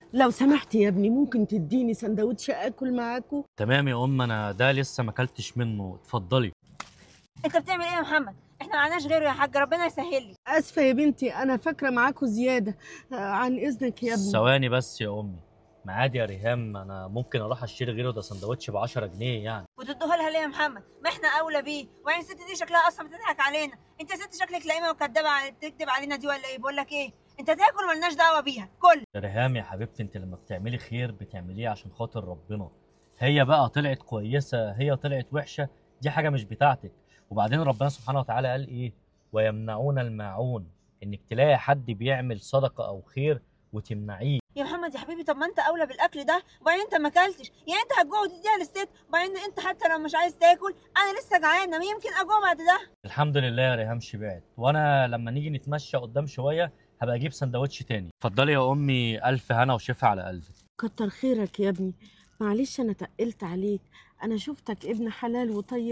لو سمحت يا ابني ممكن تديني سندوتش اكل معاكو تمام يا ام انا ده لسه ما اكلتش منه اتفضلي انت بتعمل ايه يا محمد احنا ما معناش غيره يا حاج ربنا يسهل لي اسفه يا بنتي انا فاكره معاكو زياده آه، عن اذنك يا ابني ثواني بس يا امي معادي يا ريهام انا ممكن اروح اشتري غيره ده سندوتش ب 10 جنيه يعني وتدوها لها ليه يا محمد ما احنا اولى بيه وبعدين الست دي شكلها اصلا بتضحك علينا انت يا ست شكلك لئيمه وكدابه على- بتكدب علينا دي ولا ايه بقول لك ايه انت تاكل ملناش دعوه بيها كل يا ريهام يا حبيبتي انت لما بتعملي خير بتعمليه عشان خاطر ربنا هي بقى طلعت كويسه هي طلعت وحشه دي حاجه مش بتاعتك وبعدين ربنا سبحانه وتعالى قال ايه ويمنعون الماعون انك تلاقي حد بيعمل صدقه او خير وتمنعيه يا محمد يا حبيبي طب ما انت اولى بالاكل ده وبعدين انت ما اكلتش يعني انت هتجوع وتديها للست وبعدين انت حتى لو مش عايز تاكل انا لسه جعانه ما يمكن اجوع بعد ده الحمد لله يا ريهام شبعت وانا لما نيجي نتمشى قدام شويه هبقى اجيب سندوتش تاني اتفضلي يا امي الف هنا وشفا على قلبك كتر خيرك يا ابني معلش انا تقلت عليك انا شفتك ابن حلال وطيب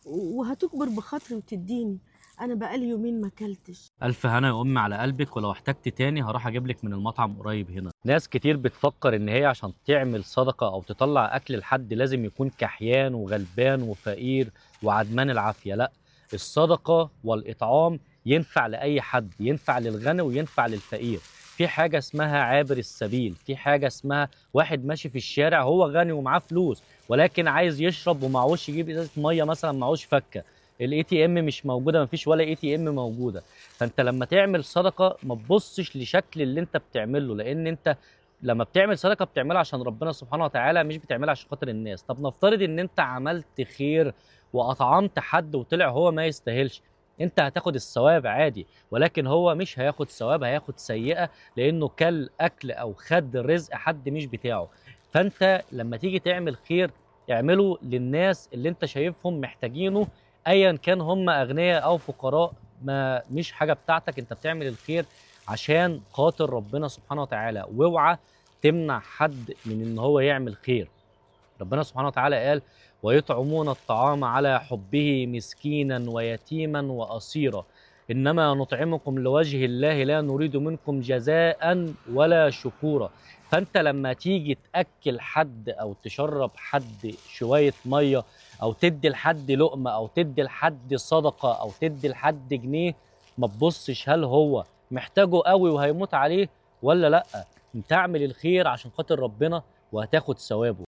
وهتكبر بخاطري وتديني انا بقالي يومين ما اكلتش الف هنا يا امي على قلبك ولو احتجت تاني هروح اجيب لك من المطعم قريب هنا ناس كتير بتفكر ان هي عشان تعمل صدقه او تطلع اكل لحد لازم يكون كحيان وغلبان وفقير وعدمان العافيه لا الصدقه والاطعام ينفع لاي حد ينفع للغني وينفع للفقير في حاجه اسمها عابر السبيل في حاجه اسمها واحد ماشي في الشارع هو غني ومعاه فلوس ولكن عايز يشرب ومعهوش يجيب ازازه ميه مثلا معهوش فكه الاي تي ام مش موجوده مفيش ولا اي تي ام موجوده فانت لما تعمل صدقه ما تبصش لشكل اللي انت بتعمله لان انت لما بتعمل صدقه بتعملها عشان ربنا سبحانه وتعالى مش بتعملها عشان خاطر الناس طب نفترض ان انت عملت خير واطعمت حد وطلع هو ما يستاهلش انت هتاخد الثواب عادي ولكن هو مش هياخد ثواب هياخد سيئه لانه كل اكل او خد رزق حد مش بتاعه فانت لما تيجي تعمل خير اعمله للناس اللي انت شايفهم محتاجينه ايا كان هم اغنياء او فقراء ما مش حاجه بتاعتك انت بتعمل الخير عشان خاطر ربنا سبحانه وتعالى واوعى تمنع حد من ان هو يعمل خير ربنا سبحانه وتعالى قال ويطعمون الطعام على حبه مسكينا ويتيما واسيرا انما نطعمكم لوجه الله لا نريد منكم جزاء ولا شكورا فانت لما تيجي تاكل حد او تشرب حد شويه ميه او تدي لحد لقمه او تدي لحد صدقه او تدي لحد جنيه ما تبصش هل هو محتاجه قوي وهيموت عليه ولا لا انت اعمل الخير عشان خاطر ربنا وهتاخد ثوابه